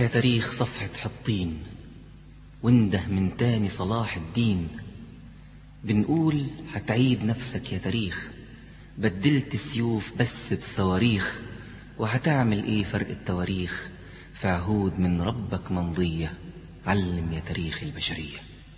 افتح يا تاريخ صفحة حطين وانده من تاني صلاح الدين بنقول هتعيد نفسك يا تاريخ بدلت السيوف بس بصواريخ وهتعمل ايه فرق التواريخ في عهود من ربك ممضية علم يا تاريخ البشرية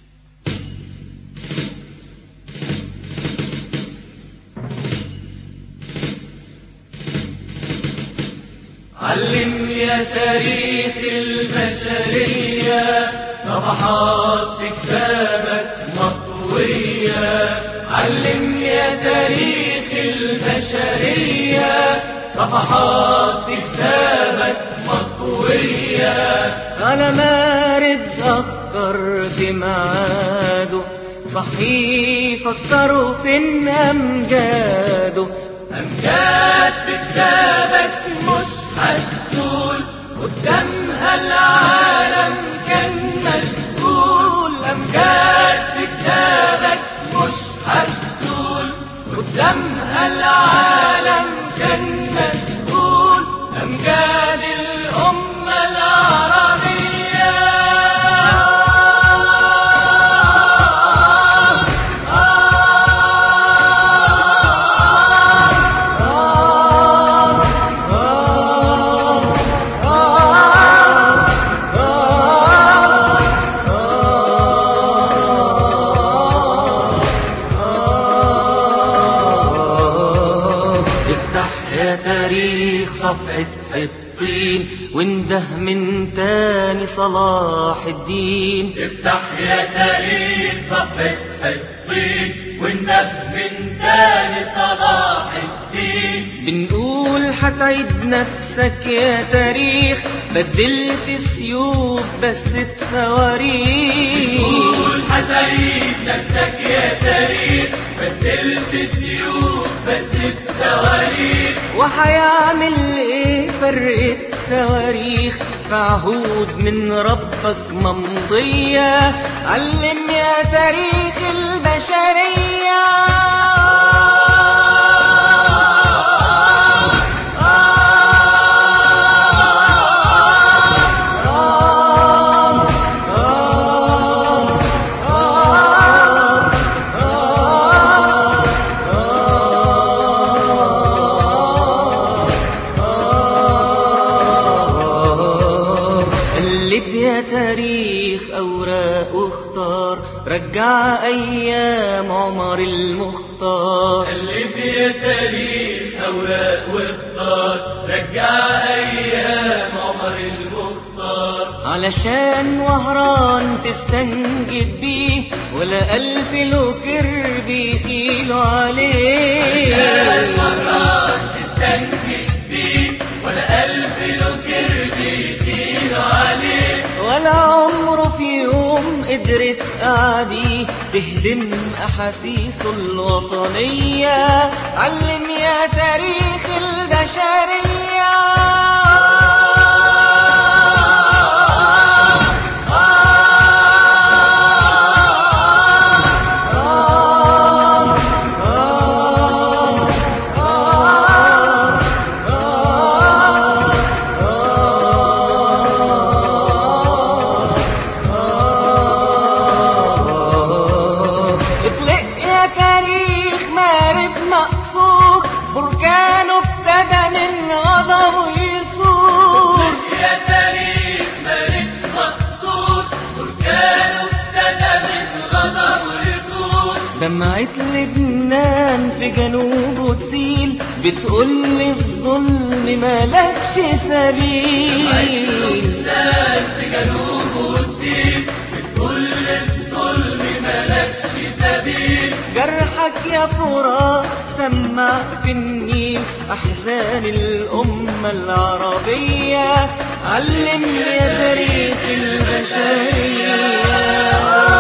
علم يا تاريخ البشرية صفحات في كتابك مطوية علم يا تاريخ البشرية صفحات في كتابك مطوية أنا مارد أفكر في ميعاده صحي فكروا في أمجاده أمجاد في كتابك مش هتزول قدامها العالم كان مشغول أمجاد في كتابك مش هتزول قدامها العالم كان مشغول أمجاد الأمة العربية افتح يا تاريخ صفحة حطين وانده من تاني صلاح الدين افتح يا تاريخ صفحة حطين والنف من تاني صلاح الدين بنقول هتعيد نفسك يا تاريخ بدلت السيوف بس بصواريخ قول هتعيد نفسك يا تاريخ بدلت سيوف بس بصواريخ وهيعمل ايه فرق التواريخ في عهود من ربك ممضية علم يا تاريخ البشرية قلب يا تاريخ أوراق واختار رجع أيام عمر المختار قلب يا تاريخ أوراق واختار رجع أيام عمر المختار علشان وهران تستنجد بيه ولا ألف له كرب يخيلوا عليه مرات تستنكد بيه ولا ألف له كرب يطير عليه ولا عمره في يوم قدرت أعدي تهدم أحاسيسه الوطنية علم يا تاريخ البشرية اطلق يا تاريخ مارد مقصود بركانه ابتدى من غضب يصور يا تاريخ ملك مقصود بركانه ابتدى من غضب ويثور دمعة لبنان في جنوبه تسيل بتقول لي الظلم مالكش سبيل لبنان في جنوبه وتسيب بتقول الظلم ملكش سبيل جرحك يا فرات سمع في النيل أحزان الأمة العربية علم يا تاريخ البشرية